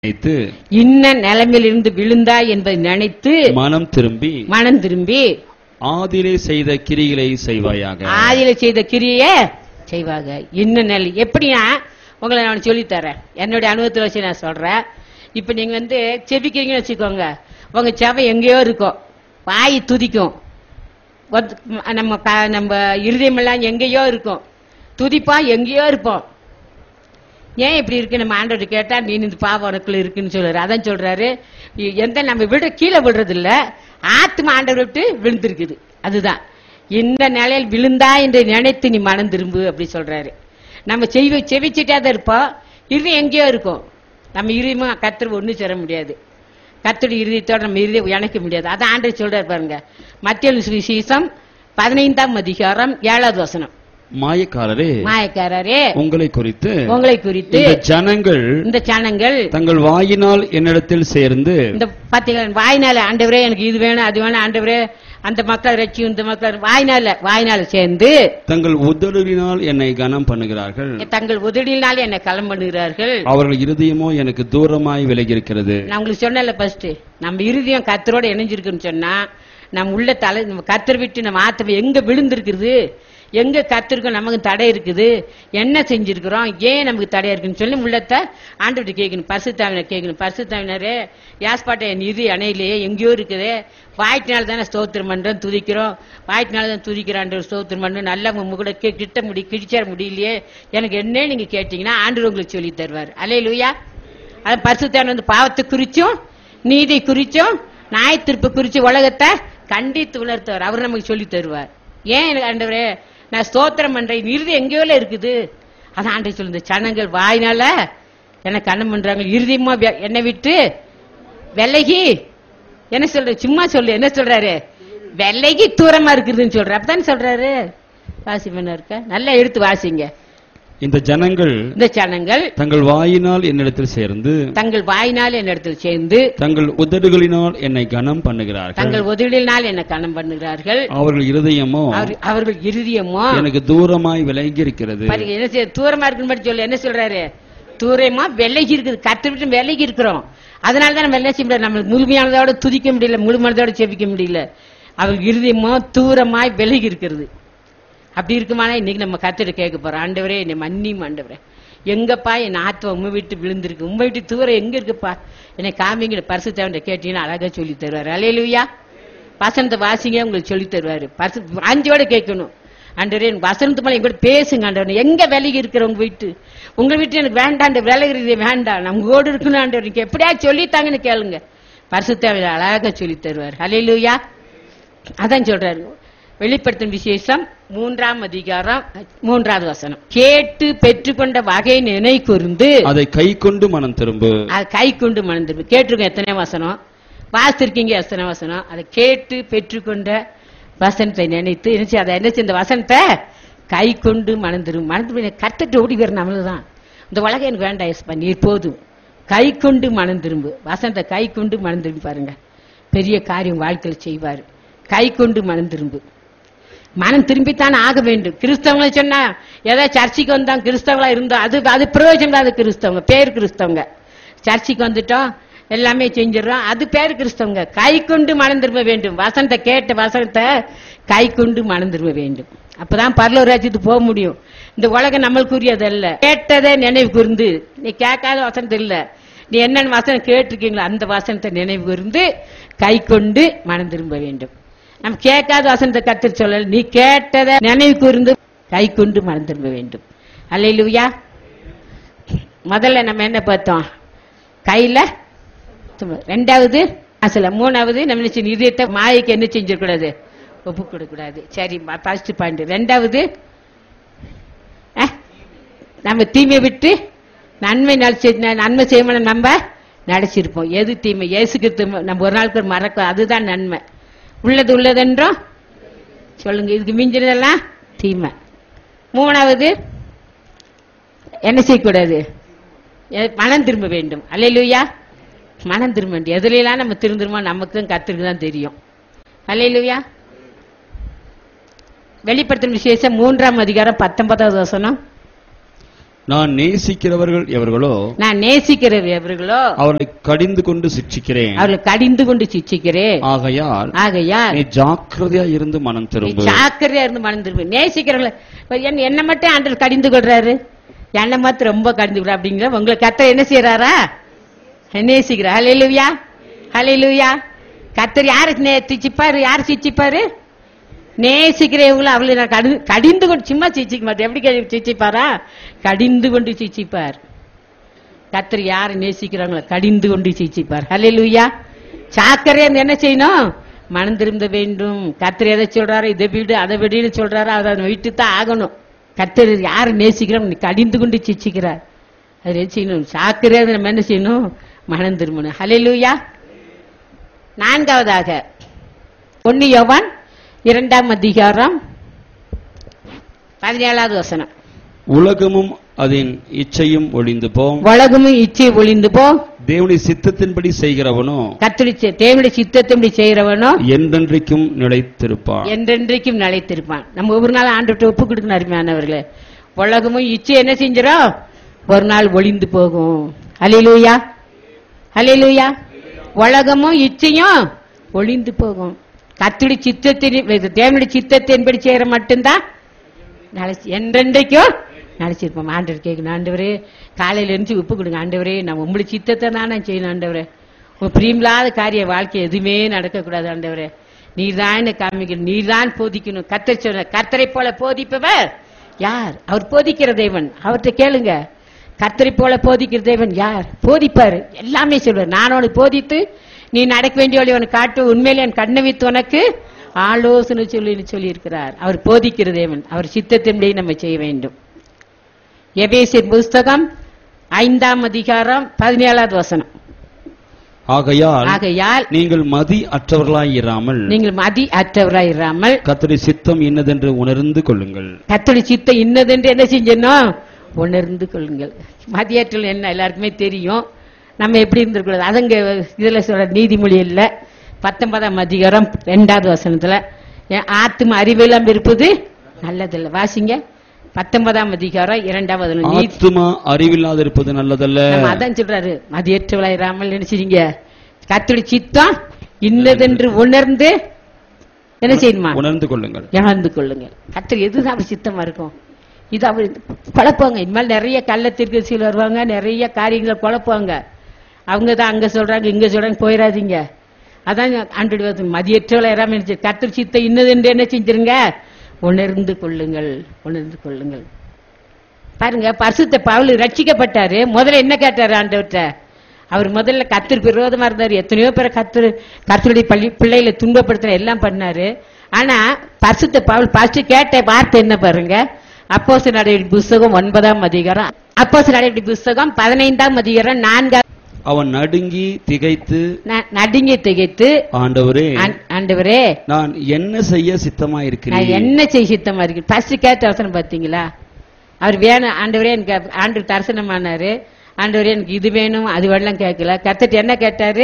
நினைத்து இன்ன நிலைமையிலிருந்து விழுந்தாய் என்பதை நினைத்து மனம் திரும்பி மனம் திரும்பி ஆதிலே செய்த கிரிகளை செய்வாயாக ஆதியில செய்த கிரியை செய்வாங்க இன்ன நிலை எப்படின்னா உங்களை நான் சொல்லித் தரேன் என்னுடைய அனுபவத்தை வச்சு நான் சொல்றேன் இப்ப நீங்க வந்து செபிக்கிறீங்கன்னு வச்சுக்கோங்க உங்க செவை எங்கேயோ இருக்கும் வாய் துதிக்கும் ஒத்- நம்ம க- நம்ம இருதயமெல்லாம் எங்கேயோ இருக்கும் துதிப்பா எங்கேயோ இருப்போம் ஏன் இப்படி இருக்கு நம்ம ஆண்டவர் கேட்டா நீ இந்த பாவம் உனக்குள்ள இருக்குன்னு சொல்றாரு அதான் சொல்றாரு இ- எந்த நம்ம விட கீழே விடுறது இல்ல ஆத்மா ஆண்டவர் விட்டு விழுந்திருக்குது அதுதான் இந்த நிலையில் விழுந்தா என்று நினைத்து நீ மனம் திரும்பு அப்படி சொல்றாரு நம்ம செய்வ செவிச்சிட்டே தான் இருப்போம் இது எங்கேயோ இருக்கும் நம்ம இருதயமா கத்தர் ஒண்ணு சேர முடியாது கத்தருடைய இருதயத்தோட நம்ம இருதயம் இணைக்க முடியாது அதான் ஆண்டவர் சொல்றாரு பாருங்க மத்திய சுவிசேஷம் பதினைந்தாம் அதிகாரம் ஏழாவது வசனம் மாயக்காரரே மாயக்காரரே உங்களை குறித்து உங்களை குறித்து இந்த ஜனங்கள் இந்த சனங்கள் தங்கள் வாயினால் என்னிடத்தில் சேர்ந்து இந்த பாத்தீங்களா வாய்னால ஆண்டவரே எனக்கு இது வேணும் அது வேணும் ஆண்டவரே அந்த மக்களை ரட்சி இந்த மக்களை வாய்னால வாய்னால சேர்ந்து தங்கள் உதடுகளினால் என்னை கனம் பண்ணுகிறார்கள் தங்கள் உதடியினால என்னை களம் பண்ணுகிறார்கள் அவர்கள் இருதயமோ எனக்கு தூரமாய் விலகி இருக்கிறது நான் உங்களுக்கு சொன்னல ஃபர்ஸ்ட் நம்ம இருதயம் கத்தரோட இணைஞ்சிருக்குன்னு சொன்னா நம்ம உள்ள தலை நம்ம கத்தர் விட்டு நம்ம ஆத்தம் எங்க விழுந்திருக்குது எங்க கத்திருக்கோம் நமக்கு தடை இருக்குது என்ன செஞ்சிருக்கிறோம் ஏன் நமக்கு தடையா இருக்குன்னு சொல்லி உள்ளத்தை ஆண்டுகிட்ட கேட்கணும் பரிசுத்தாவினர் கேட்கணும் பரிசுத்தாவினரே யாஸ்பாட்டை என் இது அணையிலேயே எங்கேயோ இருக்குதே வாய்ட்டினால தானே ஸ்தோத்திரம் பண்றோம் துதிக்கிறோம் வாய்ட்டினால தான் துதிக்கிறான் ஸ்தோத்திரம் பண்றோம் நல்லா உங்க கூட கி- கிட்ட முடி கிழிச்சார முடியலையே எனக்கு என்ன நீங்க கேட்டீங்கன்னா ஆண்டு உங்களுக்கு சொல்லி தருவார் அலே லூயா அது பரிசுத்தாவினர் வந்து பாவத்தை குறிச்சும் நீதி குறிச்சும் நாய் திருப்பு குறிச்சு உலகத்தை கண்டித்து உணர்த்தவர் அவர் நமக்கு சொல்லி தருவார் ஏன் எனக்கு ஆண்டவரே நான் ஸ்தோத்திரம் பண்றேன் இறுதி எங்கேயோ இருக்குது அதான் ஆண்டவர் சொல்லுது சனங்கள் வாயினால என்ன கண்ணம் பண்றாங்க இறுதியமா வெ- என்னை விட்டு விலகி என்ன சொல்ற சும்மா சொல்லு என்ன சொல்றாரு விலகி தூரமா இருக்குதுன்னு சொல்ற அப்பதானே சொல்றாரு வாசி பண்ண இருக்க நல்லா எடுத்து வாசிங்க இந்த ஜனங்கள் இந்த சனங்கள் தங்கள் வாயினால் என்னிடத்தில் சேர்ந்து தங்கள் வாயினால் என்னிடத்தில் சேர்ந்து தங்கள் உதடுகளினால் என்னை கனம் பண்ணுகிறார்கள் தங்கள் உதவியினால் என்ன கணம் பண்ணுகிறார்கள் அவர்கள் இருதயமோ அவர்- அவர்கள் இறுதியமோ எனக்கு தூரமாய் விலகி இருக்கிறது பாருங்க என்ன செய்ய தூரமா இருக்குன்னு மட்டும் சொல்லு என்ன சொல்றாரு தூரமா விலகி இருக்குது கத்து விட்டு விலகி இருக்கிறோம் அதனால தான் நம்ம என்ன செய்ய முடியாது நம்ம முழுமையானதோட துதிக்க முடியல முழுமனதோட செபிக்க முடியல அவர் இருதயமோ தூரமாய் விலகி இருக்கிறது அப்படி இருக்குமானா இன்னைக்கு நம்ம கத்திட்டு கேட்க போறோம் ஆண்டவரே என்னை மன்னியும் ஆண்டவரே எங்கப்பா என் ஆத்மா உண்மை விட்டு விழுந்திருக்கு உண்மை விட்டு தூரம் எங்க இருக்குப்பா என்னை காமிங்கிற பரிசு தேவன் கேட்டீங்கன்னா அழகா சொல்லி தருவாரு அலையலுயா வசனத்தை வாசிங்க உங்களுக்கு சொல்லி தருவாரு பரிசு அஞ்சோட கேட்கணும் ஆண்டவரே எனக்கு வசனத்து மேல எங்கூட பேசுங்க ஆண்டவரே எங்க விலகி இருக்கிற உங்க வீட்டு உங்க வீட்டு எனக்கு வேண்டாம் விலகிறது வேண்டாம் நம்ம கூட இருக்கணும் ஆண்டவர் நீங்க எப்படியா சொல்லித்தாங்கன்னு கேளுங்க பரிசுத்தாவில அழகா சொல்லி தருவார் அலையலுயா அதான் சொல்றாரு வெளிப்படுத்தும் விசேஷம் மூன்றாம் அதிகாரம் மூன்றாவது வசனம் கேட்டு பெற்றுக்கொண்ட வகை நினை கூர்ந்து அதை கை கொண்டு மனம் திரும்பு அது கை கொண்டு மணந்திருப்பு கேட்டிருக்கோம் எத்தனை வசனம் வாசித்திருக்கீங்க எத்தனை வசனம் அதை கேட்டு பெற்றுக்கொண்ட வசனத்தை நினைத்து என்ன அதை என்ன செய்ய இந்த வசனத்தை கை கொண்டு மணந்திரும் மணந்து கத்துட்டு ஓடி வர நம்மளுதான் இந்த உலகம் எனக்கு வேண்டாம் எஸ்பா நீர் போதும் கை கொண்டு மனம் திரும்பு வசனத்தை கை கொண்டு மனம் திரும்பி பாருங்க பெரிய காரியம் வாழ்க்கையில் செய்வார் கை கொண்டு மனம் திரும்பு மனம் திரும்பித்தான் ஆக வேண்டும் கிறிஸ்தவங்களை சொன்னா ஏதோ சர்ச்சைக்கு வந்தோம் கிறிஸ்தவங்களா இருந்தோம் அது அது பிரயோஜனம் இல்லாத கிறிஸ்தவங்க பேர் கிறிஸ்தவங்க சர்ச்சைக்கு வந்துட்டோம் எல்லாமே செஞ்சிடறோம் அது பேர் கிறிஸ்தவங்க கை கொண்டு மனம் திரும்ப வேண்டும் வசனத்தை கேட்ட வசனத்தை கை கொண்டு மனம் திரும்ப வேண்டும் அப்பதான் பரலூர் ராஜ்யத்துக்கு போக முடியும் இந்த உலகம் நம்மளுக்குரியது அல்ல கேட்டதே நினைவு கூர்ந்து நீ கேட்காத வசனத்தை இல்ல நீ என்னென்ன வசனம் கேட்டிருக்கீங்களோ அந்த வசனத்தை நினைவு கூர்ந்து கை கொண்டு மனம் திரும்ப வேண்டும் நம்ம கேட்காத வசனத்தை கத்து சொல்லல நீ கேட்டதை நினைவு கூர்ந்து கை கொண்டு மனம் திரும்ப வேண்டும் அல்லையிலுயா முதல்ல நம்ம என்ன பார்த்தோம் கையில சும்மா- ரெண்டாவது அசல மூணாவது நம்ம என்ன செய்யணும்? இதயத்தை மாயைக்கு என்ன செஞ்சிடக்கூடாது ஒப்பு கொடுக்கூடாது சரி ஃபர்ஸ்ட் பாயிண்ட் ரெண்டாவது அஹ், நம்ம தீமை விட்டு நன்மை நடிச்சு நன்மை செய்யணும் நம்ம நடிச்சிருப்போம் எது தீமை இயேசுக்கு நம்ம ஒரு நாளுக்கு மறக்க அதுதான் நன்மை உள்ளது உள்ளதென்றும் சொல்லுங்க இதுக்கு மிஞ்சினதெல்லாம் தீமை மூணாவது என்ன செய்யக்கூடாது எ- மனம் திரும்ப வேண்டும் அல்லையிலுயா மனம் திரும்ப வேண்டும் எதுலாம் நம்ம திருந்துருமோ நமக்கு தான் கத்திருக்கு தான் தெரியும் அல்லையிலுயா வெளிப்படுத்தும் விசேஷம் மூன்றாம் அதிகாரம் பத்தொன்பதாவது வசனம் நான் நேசிக்கிறவர்கள் எவர்களோ நான் நேசிக்கிறவர்களோ அவர்களை கடிந்து கொண்டு சிட்சிக்கிறேன் அவர்களை கடிந்து கொண்டு சிச்சிக்கிறேன் ஆகையால் ஆகையால் நீ ஜாக்கிரதையா இருந்து மனம் நீ திரும்பு ஜாக்கிரதையா இருந்து மனம் திரும்பு நேசிக்கிறவங்கள இப்ப என்ன என்ன மட்டும் ஆண்டவர் கடிந்து கொள்றாரு என்னை மாத்திரம் ரொம்ப கடிந்து கொள்ற அப்படிங்கிற உங்களை கத்தர் என்ன செய்யறாரா நேசிக்கிறார் ஹலே லூயா ஹலே லூயா கத்தர் யாரு நே- சிச்சிப்பாரு யாரு சிச்சிப்பாரு நேசிக்கிறவங்களும் அவளை நான் கடி கடிந்து கொண்டு சும்மா சிச்சிக்க மாட்டேன் எப்படி கடி- சிச்சிப்பாரா கடிந்து கொண்டு சிச்சிப்பார் கத்தர் யாரை நேசிக்கிறாங்களோ கடிந்து கொண்டு சிச்சிப்பார் ஹலே லூயா சாக்கரையா இருந்து என்ன செய்யணும் மனம் திரும்ப வேண்டும் கத்தர் எதை சொல்றாரோ இதை வீடு அதை விடுன்னு சொல்றாரோ அதை விட்டு தான் ஆகணும் கத்தர் யாரை நேசிக்கிறோம் கடிந்து கொண்டு சிச்சிக்கிறார் அது என்ன செய்யணும் சாக்கரையா இருந்து நம்ம என்ன செய்யணும் மனம் திரும்பணும் ஹலே லூயா நான்காவதாக ஒன்னு யோவான் இரண்டாம் அதிகாரம் பதினேழாவது வசனம் உலகமும் அதன் இச்சையும் ஒளிந்து போம் உலகமும் இச்சை ஒளிந்து போ தேவனுடைய சித்தத்தின்படி செய்கிறவனோ கத்தடி தேவனுடைய சித்தத்தின்படி செய்கிறவனோ என்றென்றைக்கும் நிலைத்திருப்பான் என்றென்றைக்கும் நிலைத்திருப்பான் நம்ம ஒவ்வொரு நாள் ஆண்டு ஒப்பு கொடுக்கணும் அருமையானவர்களே உலகமும் இச்சை என்ன செஞ்சிடும் ஒரு நாள் ஒளிந்து போகும் அலிலூயா அலிலூயா உலகமும் இச்சையும் ஒளிந்து போகும் கத்துடி சித்தத்தின் தேவனுடைய சித்தத்தின்படி செய்யற மட்டும்தான் நினைச்சு என்றென்றைக்கும் நினைச்சிருப்போம் ஆண்டவர் கேட்கணும் ஆண்டவரே காலையில இருந்து உப்பு கொடுங்க ஆண்டவரே நான் உங்களுடைய சித்தத்தை தான் நான் செய்யணும் ஆண்டவரே உங்க பிரியமில்லாத காரிய வாழ்க்கை எதுவுமே நடக்கக்கூடாது ஆண்டவரே நீர் தான் என்ன காமிக்கணும் நீர் தான் போதிக்கணும் கத்தர் சொன்ன கர்த்தரை போல போதிப்பவர் யார் அவர் போதிக்கிற தேவன் அவர்கிட்ட கேளுங்க கர்த்தரை போல போதிக்கிற தேவன் யார் போதிப்பாரு எல்லாமே சொல்வார் நான் உனக்கு போதித்து நீ நடக்க வேண்டிய வழி உனக்கு காட்டு உண்மையிலே என் கண்ணை வைத்து உனக்கு ஆலோசனை சொல்லி சொல்லி இருக்கிறார் அவர் போதிக்கிற தேவன் அவர் சித்தத்தின்படி நம்ம செய்ய வேண்டும் எபேசியர் புஸ்தகம் ஐந்தாம் அதிகாரம் பதினேழாவது வசனம் ஆகையால் ஆகையால் நீங்கள் மதி அற்றவர்களாய் இராமல் நீங்கள் மதி அற்றவராயிராமல் கர்த்தருடைய சித்தம் இன்னதென்று உணர்ந்து கொள்ளுங்கள் கத்தடி சித்த இன்னதென்று என்ன செஞ்சணும் உணர்ந்து கொள்ளுங்கள் மதியாற்றல் என்ன எல்லாருக்குமே தெரியும் நம்ம எப்படி இருந்திருக்கூடாது அதங்க இதுல சொல்ற நீதிமொழி இல்ல பத்தொன்பதாம் அதிகாரம் ரெண்டாவது வசனத்துல என் ஆத்தும அறிவெல்லாம் இருப்பது நல்லதில்ல வாசிங்க பத்தொன்பதாம் அதிகாரம் இரண்டாவது வசனம். நீதி ஆத்துமா அறிவில்லாது இருப்பது நல்லதல்ல நம்ம அதான் சொல்றாரு மதியற்றவளாயிராமல் நினைச்சிருங்க கத்தடி சித்தம் இன்னதென்று உணர்ந்து என்ன செய்யணுமா உணர்ந்து கொள்ளுங்கள் இழந்து கொள்ளுங்கள் கத்தர் எதுதான் அவர் சித்தமா இருக்கும் இது அவர் குழப்பாங்க இனிமேல் நிறைய கள்ளத்திற்கு சில வருவாங்க நிறைய காரியங்களை குழப்பாங்க அவங்க தான் அங்க சொல்றாங்க இங்க சொல்றாங்க போயிடாதீங்க அதான் ஆண்டு மதியற்றவளை இறாம கத்தர் சித்த இன்னதென்று என்ன செஞ்சிருங்க உணர்ந்து கொள்ளுங்கள் உணர்ந்து கொள்ளுங்கள் பாருங்க பரிசுத்த பவுல் ரட்சிக்கப்பட்டாரு முதல்ல என்ன கேட்டாரு ஆண்டவர்கிட்ட அவர் முதல்ல கத்திற்கு விரோதமா இருந்தாரு எத்தனையோ பேரை கத்து கத்தருடைய பள்ளி பிள்ளைகளை துன்பப்படுத்துற எல்லாம் பண்ணாரு ஆனா பரிசுத்த பவுல் ஃபர்ஸ்ட் கேட்ட வார்த்தை என்ன பாருங்க அப்போஸ் நடவடிக்கை புஸ்தகம் ஒன்பதாம் அதிகாரம் அப்போஸ் நடவடிக்கை புஸ்தகம் பதினைந்தாம் அதிகாரம் நான்காம் அவன் நடுங்கி திகைத்து ந- நடுங்கி திகைத்து ஆண்டவரே ஆண்- ஆண்டவரே நான் என்ன செய்ய நான் சித்தமாயிருக்கிறேன் என்ன செய்ய சித்தமா இருக்கு ஃபர்ஸ்ட் கேட்ட அவசரம் பாத்தீங்களா அவர் வேணும் ஆண்டவரே எனக்கு அப்ப- ஆண்டு தரிசனமானாரு ஆண்டவரே எனக்கு இது வேணும் அது வேணும் கேட்கல கத்துட்டு என்ன கேட்டாரு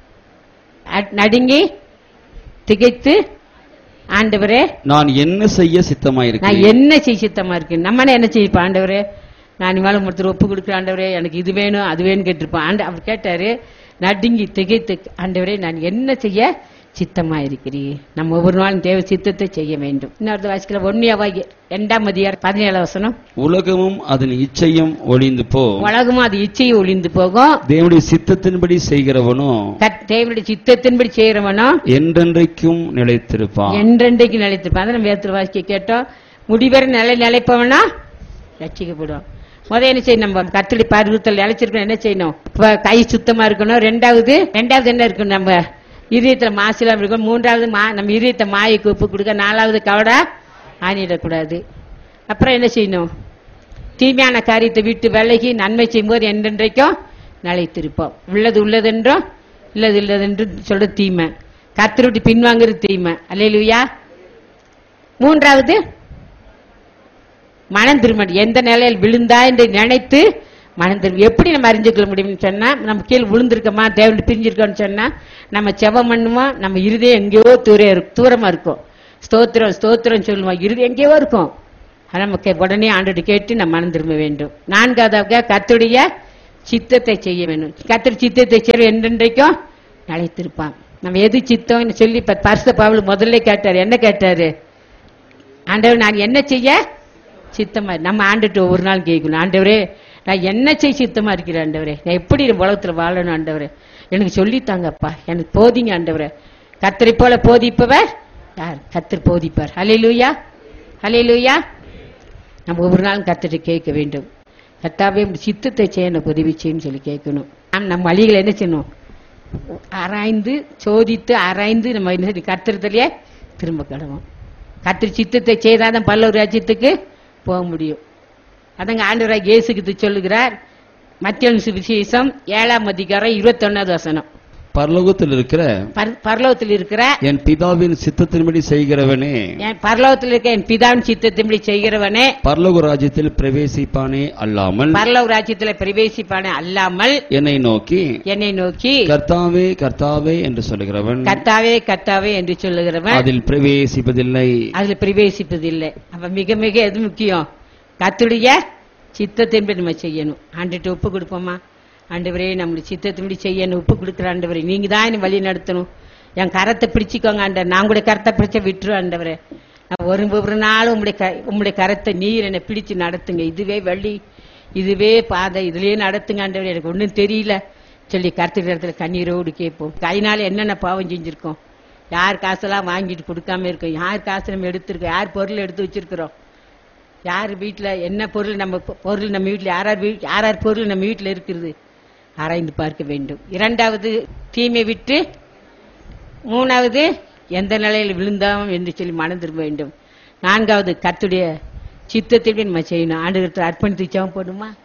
அ- நடுங்கி திகைத்து ஆண்டவரே நான் என்ன செய்ய நான் சித்தமாயிருக்கிறேன் என்ன செய்ய சித்தமா இருக்கு நம்ம என்ன செய்யப்பா ஆண்டவரே நான் இனிமேல் ஒருத்தர் ஒப்பு கொடுக்குற ஆண்டவரே எனக்கு இது வேணும் அது வேணும் கேட்டிருப்பான் ஆண்டு அவர் கேட்டாரு நடுங்கி திகைத்து ஆண்டவரே நான் என்ன செய்ய சித்தமா இருக்கிறீர் நம்ம ஒவ்வொரு நாளும் தேவ சித்தத்தை செய்ய வேண்டும் இன்னொரு வாசிக்கல ஒன்னியாவாகி இரண்டாம் அதிகாரம் பதினேழு வசனம் உலகமும் அதன் இச்சையும் ஒளிந்து போ உலகமும் அது இச்சையை ஒளிந்து போகும் தேவனுடைய சித்தத்தின்படி செய்கிறவனோ கத்- தேவனுடைய சித்தத்தின்படி செய்யறவனோ என்றென்றைக்கும் நிலைத்திருப்பான் என்றென்றைக்கு நிலைத்திருப்பான் அதை நம்ம வேத்துல வாசிக்க கேட்டோம் முடிவரை நிலை நிலைப்பவனா ரட்சிக்கப்படும் முதல் என்ன செய்யணும் நம்ம கத்தடி பருவத்தில் நிலைச்சிருக்கணும் என்ன செய்யணும் இப்ப கை சுத்தமா இருக்கணும் ரெண்டாவது ரெண்டாவது என்ன இருக்கணும் நம்ம இதயத்துல மாசிலாம் இருக்கணும் மூன்றாவது மா நம்ம இதயத்தை மாயைக்கு உப்பு கொடுக்க நாலாவது கவடா ஆணிடக்கூடாது அப்புறம் என்ன செய்யணும் தீமையான காரியத்தை விட்டு விலகி நன்மை செய்யும்போது என்றென்றைக்கும் நிலைத்திருப்போம் உள்ளது உள்ளதென்றும் இல்லது இல்லதென்று சொல்ற தீமை கத்தரை விட்டு பின்வாங்குறது தீமை அல்லையா மூன்றாவது மனம் திரும்ப எந்த நிலையில் விழுந்தா என்று நினைத்து மனம் திரும்ப எப்படி நம்ம அறிஞ்சுக்கொள்ள முடியும்னு சொன்னா நம்ம கீழே விழுந்திருக்கோமா தேவன் பிரிஞ்சிருக்கோம்னு சொன்னா நம்ம செவம் பண்ணுவோம் நம்ம இருதயம் எங்கேயோ தூர தூரமா இருக்கும் ஸ்தோத்திரம் ஸ்தோத்திரம் சொல்லுவோம் இருதயம் எங்கேயோ இருக்கும் ஆனா நமக்கு உடனே ஆண்டு கேட்டு நம்ம மனம் திரும்ப வேண்டும் நான்காவதாக கத்துடைய சித்தத்தை செய்ய வேண்டும் கத்தர் சித்தத்தை செய்ய என்றென்றைக்கும் நிலைத்திருப்பான் நம்ம எது சித்தம் சொல்லி இப்ப பரிசு பவுல் முதல்ல கேட்டாரு என்ன கேட்டாரு ஆண்டவர் நான் என்ன செய்ய சித்தமா நம்ம ஆண்டுட்டு ஒரு நாள் கேட்கணும் ஆண்டவரே நான் என்ன செய்ய சித்தமா இருக்கிறேன் ஆண்டவரே நான் எப்படி இந்த உலகத்துல வாழணும் ஆண்டவரே எனக்கு சொல்லித்தாங்கப்பா எனக்கு போதிங்க ஆண்டவரே கத்தரை போல போதிப்பவர் யார் கத்தர் போதிப்பார் ஹலே லூயா ஹலே லூயா நம்ம ஒவ்வொரு நாளும் கத்திட்டு கேட்க வேண்டும் கத்தாவே உம் சித்தத்தை செய்ய எனக்கு உதவி செய்யுன்னு சொல்லி கேட்கணும் ஆனா நம்ம வழிகளை என்ன செய்யணும் ஆராய்ந்து சோதித்து ஆராய்ந்து நம்ம என்ன செய்யணும்? கர்த்தரத்திலேயே திரும்ப கிடவோம் கத்திரி சித்தத்தை செய்தாதான் பல்லவர் ராஜ்யத்துக்கு போக முடியும் அதங்க ஆண்டவராக இயேசுக்கு சொல்லுகிறார் மத்திய விசேஷம் ஏழாம் அதிகாரம் இருபத்தொன்னாவது வசனம் பரலோகத்தில் இருக்கிற பர- பரலோகத்தில் இருக்கிற என் பிதாவின் சித்தத்தின்படி செய்கிறவனே என் பரலோகத்தில் இருக்க என் பிதாவின் சித்தத்தின்படி செய்கிறவனே பரலோக ராஜ்யத்தில் பிரவேசிப்பானே அல்லாமல் பரலோக ராஜ்யத்தில் பிரவேசிப்பானே அல்லாமல் என்னை நோக்கி என்னை நோக்கி கர்த்தாவே கர்த்தாவே என்று சொல்லுகிறவன் கத்தாவே கத்தாவே என்று சொல்லுகிறவன் அதில் பிரவேசிப்பதில்லை அதுல பிரவேசிப்பதில்லை அப்ப மிக மிக எது முக்கியம் கத்துடைய சித்தத்தின்படி நம்ம செய்யணும் ஆண்டுட்டு ஒப்பு கொடுப்போமா ஆண்டவரே நம்மளுடைய சித்தத்தின்படி செய்யணும் ஒப்பு கொடுக்குற ஆண்டவரே நீங்க தான் என்னை வழி நடத்தணும் என் கரத்தை பிடிச்சிக்கோங்க ஆண்டவர் நான் கூட கரத்தை பிடிச்ச விட்டுரு ஆண்டவரே நான் ஒரு ஒரு நாளும் உங்களுடைய க உங்களுடைய கரத்தை நீர் என்னை பிடிச்சு நடத்துங்க இதுவே வழி இதுவே பாதை இதுலயே நடத்துங்க ஆண்டவரே எனக்கு ஒன்றும் தெரியல சொல்லி கருத்து இடத்துல கண்ணீரோடு கேட்போம் கைனால என்னென்ன பாவம் செஞ்சிருக்கோம் யார் காசெல்லாம் வாங்கிட்டு கொடுக்காம இருக்கோம் யார் காசு நம்ம எடுத்திருக்கோம் யார் பொருள் எடுத்து வச்சிருக்கிறோம் யார் வீட்டில் என்ன பொருள் நம்ம பொ- பொருள் நம்ம வீட்டில் யார் யார் வீ யார் யார் பொருள் நம்ம வீட்டில் இருக்கிறது ஆராய்ந்து பார்க்க வேண்டும் இரண்டாவது தீமை விட்டு மூணாவது எந்த நிலையில் விழுந்தோம் என்று சொல்லி மனம் திரும்ப வேண்டும் நான்காவது கத்துடைய சித்தத்திற்கு நம்ம செய்யணும் ஆண்டு அர்ப்பணித்து ஜெபம் போடுமா